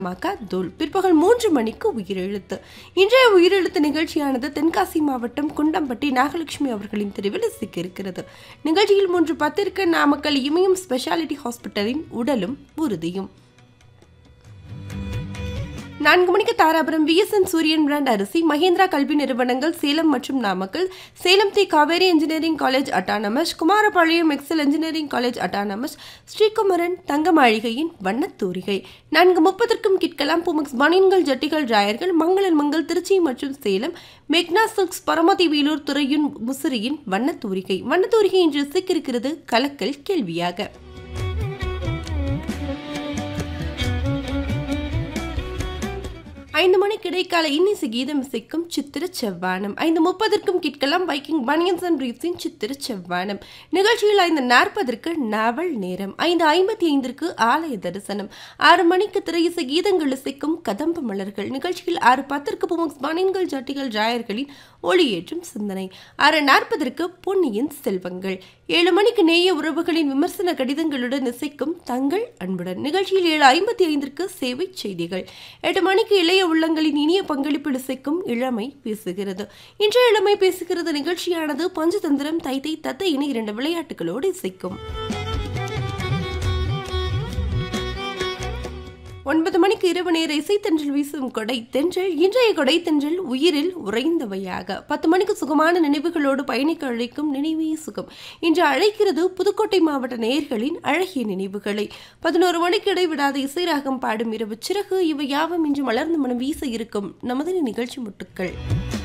மகா தூள் பிற்பகல் மூன்று மணிக்கு உயிரெழுத்து இன்றைய உயிரெழுத்து நிகழ்ச்சியானது தென்காசி மாவட்டம் குண்டம்பட்டி நாகலட்சுமி அவர்களின் தெருவில் இசைக்க இருக்கிறது நிகழ்ச்சியில் மூன்று பத்திற்கு நாமக்கல் இமயம் ஸ்பெஷாலிட்டி ஹாஸ்பிட்டலின் உடலும் உறுதியும் நான்கு மணிக்கு தாராபுரம் விஎஸ்என் சூரியன் பிராண்ட் அரிசி மகேந்திரா கல்வி நிறுவனங்கள் சேலம் மற்றும் Namakkal Salem the Kaveri engineering college autonomous Kumarapalayam Excel engineering college autonomous Srikumaran தங்க மாளிகையின் வண்ணத்தூரிகை நான்கு முப்பதற்கும் கிட்கலாம் புமக்ஸ் பனியன்கள் ஜட்டிகள் ராயர்கள் மங்களன் மங்கள் திருச்சி மற்றும் சேலம் மெக்னா சில்க்ஸ் பரமதி வேலூர் துறையின் முசிறியின் வண்ணத்தூரிகை வண்ணத்தூரிகை இன்று சிக்கிருக்கிறது கலக்கல் கேள்வியாக ஐந்து மணி கிடைக்கால இன்னிசை கீதம் இசைக்கும் சித்திர செவ்வானம் ஐந்து முப்பதற்கும் கிட்கலாம் பைக்கிங் பனியன்ஸ் அண்ட் பிரீஃப்ஸின் சித்திர செவ்வானம் நிகழ்ச்சியில் ஐந்து நாற்பதற்கு நாவல் நேரம் ஐந்து ஐம்பத்தி ஐந்திற்கு ஆலய தரிசனம் ஆறு மணிக்கு திரையிசை கீதங்கள் இசைக்கும் கதம்ப மலர்கள் நிகழ்ச்சியில் ஆறு பத்திற்கு புமக்ஸ் பனியன்கள் ஜட்டிகள் ராயர்களின் ஒளியேற்றும் சிந்தனை ஆறு நாற்பதற்கு பொன்னியின் செல்வங்கள் ஏழு மணிக்கு நேய உறவுகளின் விமர்சன கடிதங்களுடன் இசைக்கும் தங்கள் அன்புடன் நிகழ்ச்சியில் ஏழு ஐம்பத்தி ஐந்திற்கு சேவை செய்திகள் எட்டு மணிக்கு இளைய உள்ளங்களின் இனிய பங்களிப்பில் இசைக்கும் இளமை பேசுகிறது இன்றைய இளமை பேசுகிறது நிகழ்ச்சியானது பஞ்சதந்திரம் தைத்தை தத்தை இணை இரண்டு விளையாட்டுகளோடு இசைக்கும் ஒன்பது மணிக்கு இரவு நேர இசைத்தென்றல் வீசும் கொடை தென்றல் இன்றைய கொடை தென்றல் உயிரில் உறைந்தவையாக பத்து மணிக்கு சுகமான நினைவுகளோடு பயணிக்க அழைக்கும் நினைவே சுகம் இன்று அழைக்கிறது புதுக்கோட்டை மாவட்ட நேயர்களின் அழகிய நினைவுகளை பதினோரு மணிக்கு இடைவிடாத இசை ராகம் பாடும் இரவு சிறகு இவை யாவும் இன்று மலர்ந்து மனம் வீச இருக்கும் நமது நிகழ்ச்சி முட்டுக்கள்